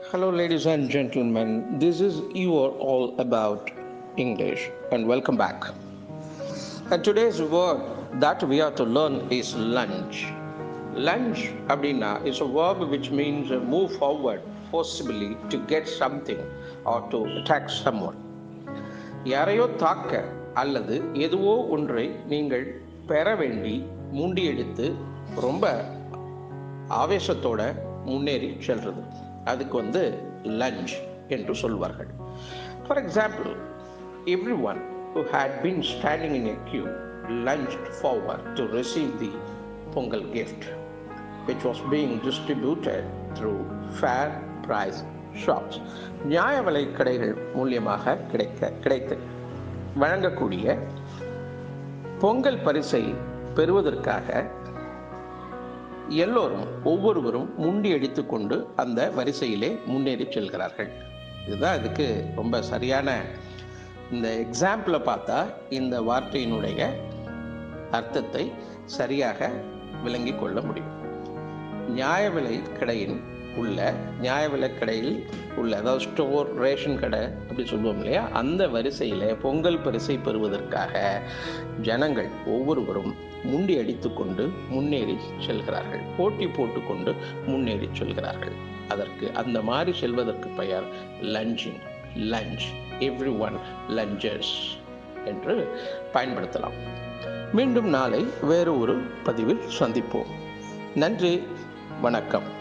Hello, ladies and gentlemen. This is You Are All About English, and welcome back. And today's word that we are to learn is lunge. Lunge அப்படின்னா is a verb which means uh, move forward forcibly to get something or to attack someone. யாரையோ தாக்க அல்லது எதுவோ ஒன்றை நீங்கள் பெற வேண்டி முண்டியெடுத்து ரொம்ப ஆவேசத்தோட முன்னேறி செல்றது அதுக்கு வந்து லஞ்ச் என்று சொல்வார்கள் for example everyone who had been standing in a queue lunge forward to receive the Pongal gift which was being distributed through fair price shops நியாய விலை கடைகள் மூலியமாக கிடைக்க கிடைத்து வழங்கக்கூடிய பொங்கல் பரிசை பெறுவதற்காக எல்லோரும் ஒவ்வொருவரும் முண்டி அடித்துக்கொண்டு அந்த வரிசையிலே முன்னேறி செல்கிறார்கள் இதுதான் இதுக்கு ரொம்ப சரியான இந்த எக்ஸாம்பிளை பார்த்தா இந்த வார்த்தையினுடைய அர்த்தத்தை சரியாக விளங்கி கொள்ள முடியும் நியாய விலை கடையின் உள்ள நியாய விலை கடையில் உள்ள அதாவது ஸ்டோர் ரேஷன் கடை அப்படி சொல்லுவோம் இல்லையா அந்த வரிசையில் பொங்கல் பரிசை பெறுவதற்காக ஜனங்கள் ஒவ்வொருவரும் முண்டி அடித்துக்கொண்டு முன்னேறி செல்கிறார்கள் போட்டி போட்டுக்கொண்டு முன்னேறி செல்கிறார்கள் அதற்கு அந்த மாதிரி செல்வதற்கு பெயர் lunging lunge everyone lungers என்று பயன்படுத்தலாம் மீண்டும் நாளை வேறு ஒரு பதிவில் சந்திப்போம் நன்றி வணக்கம்